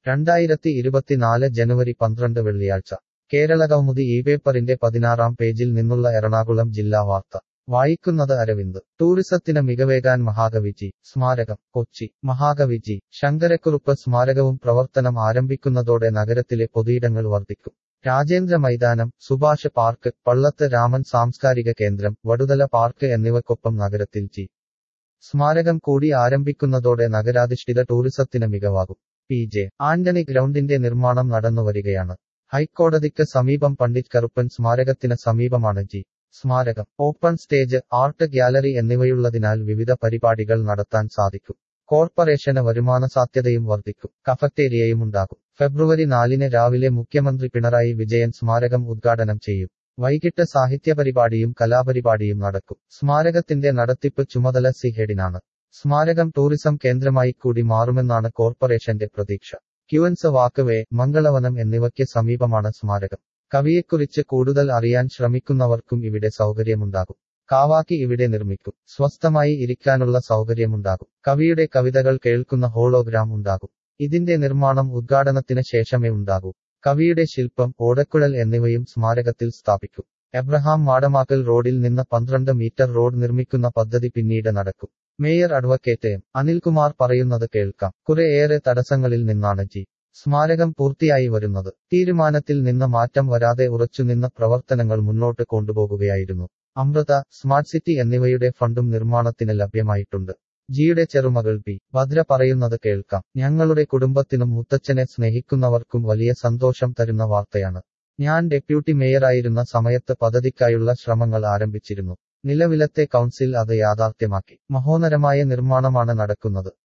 രണ്ടായിരത്തി ഇരുപത്തിനാല് ജനുവരി പന്ത്രണ്ട് വെള്ളിയാഴ്ച കേരളകൗമുദി ഈ പേപ്പറിന്റെ പതിനാറാം പേജിൽ നിന്നുള്ള എറണാകുളം ജില്ലാ വാർത്ത വായിക്കുന്നത് അരവിന്ദ് ടൂറിസത്തിന് മികവേകാൻ മഹാകവിജി സ്മാരകം കൊച്ചി മഹാകവിജി ശങ്കരക്കുറുപ്പ് സ്മാരകവും പ്രവർത്തനം ആരംഭിക്കുന്നതോടെ നഗരത്തിലെ പൊതുയിടങ്ങൾ വർദ്ധിക്കും രാജേന്ദ്ര മൈതാനം സുഭാഷ് പാർക്ക് പള്ളത്ത് രാമൻ സാംസ്കാരിക കേന്ദ്രം വടുതല പാർക്ക് എന്നിവയ്ക്കൊപ്പം നഗരത്തിൽ ജി സ്മാരകം കൂടി ആരംഭിക്കുന്നതോടെ നഗരാധിഷ്ഠിത ടൂറിസത്തിന് മികവാകും പി ജെ ആന്റണി ഗ്രൗണ്ടിന്റെ നിർമ്മാണം നടന്നുവരികയാണ് ഹൈക്കോടതിക്ക് സമീപം പണ്ഡിറ്റ് കറുപ്പൻ സ്മാരകത്തിന് സമീപമാണ് ജി സ്മാരകം ഓപ്പൺ സ്റ്റേജ് ആർട്ട് ഗ്യാലറി എന്നിവയുള്ളതിനാൽ വിവിധ പരിപാടികൾ നടത്താൻ സാധിക്കും കോർപ്പറേഷന് വരുമാന സാധ്യതയും വർദ്ധിക്കും കഫറ്റേരിയയും ഉണ്ടാകും ഫെബ്രുവരി നാലിന് രാവിലെ മുഖ്യമന്ത്രി പിണറായി വിജയൻ സ്മാരകം ഉദ്ഘാടനം ചെയ്യും വൈകിട്ട് സാഹിത്യ പരിപാടിയും കലാപരിപാടിയും നടക്കും സ്മാരകത്തിന്റെ നടത്തിപ്പ് ചുമതല സി ഹെഡിനാണ് സ്മാരകം ടൂറിസം കേന്ദ്രമായി കൂടി മാറുമെന്നാണ് കോർപ്പറേഷന്റെ പ്രതീക്ഷ ക്യുവൻസ് വാക്കവേ മംഗളവനം എന്നിവയ്ക്ക് സമീപമാണ് സ്മാരകം കവിയെക്കുറിച്ച് കൂടുതൽ അറിയാൻ ശ്രമിക്കുന്നവർക്കും ഇവിടെ സൗകര്യമുണ്ടാകും കാവാക്കി ഇവിടെ നിർമ്മിക്കും സ്വസ്ഥമായി ഇരിക്കാനുള്ള സൗകര്യമുണ്ടാകും കവിയുടെ കവിതകൾ കേൾക്കുന്ന ഹോളോഗ്രാം ഉണ്ടാകും ഇതിന്റെ നിർമ്മാണം ഉദ്ഘാടനത്തിന് ശേഷമേ ഉണ്ടാകൂ കവിയുടെ ശില്പം ഓടക്കുഴൽ എന്നിവയും സ്മാരകത്തിൽ സ്ഥാപിക്കും എബ്രഹാം മാടമാക്കൽ റോഡിൽ നിന്ന് പന്ത്രണ്ട് മീറ്റർ റോഡ് നിർമ്മിക്കുന്ന പദ്ധതി പിന്നീട് നടക്കും മേയർ അഡ്വക്കേറ്റ് എം അനിൽകുമാർ പറയുന്നത് കേൾക്കാം കുറെയേറെ തടസ്സങ്ങളിൽ നിന്നാണ് ജി സ്മാരകം പൂർത്തിയായി വരുന്നത് തീരുമാനത്തിൽ നിന്ന് മാറ്റം വരാതെ ഉറച്ചുനിന്ന പ്രവർത്തനങ്ങൾ മുന്നോട്ട് കൊണ്ടുപോകുകയായിരുന്നു അമൃത സ്മാർട്ട് സിറ്റി എന്നിവയുടെ ഫണ്ടും നിർമ്മാണത്തിന് ലഭ്യമായിട്ടുണ്ട് ജിയുടെ ചെറുമകൾ ബി ഭദ്ര പറയുന്നത് കേൾക്കാം ഞങ്ങളുടെ കുടുംബത്തിനും മുത്തച്ഛനെ സ്നേഹിക്കുന്നവർക്കും വലിയ സന്തോഷം തരുന്ന വാർത്തയാണ് ഞാൻ ഡെപ്യൂട്ടി മേയറായിരുന്ന സമയത്ത് പദ്ധതിക്കായുള്ള ശ്രമങ്ങൾ ആരംഭിച്ചിരുന്നു നിലവിലത്തെ കൗൺസിൽ അത് യാഥാർത്ഥ്യമാക്കി മഹോന്നരമായ നിർമ്മാണമാണ് നടക്കുന്നത്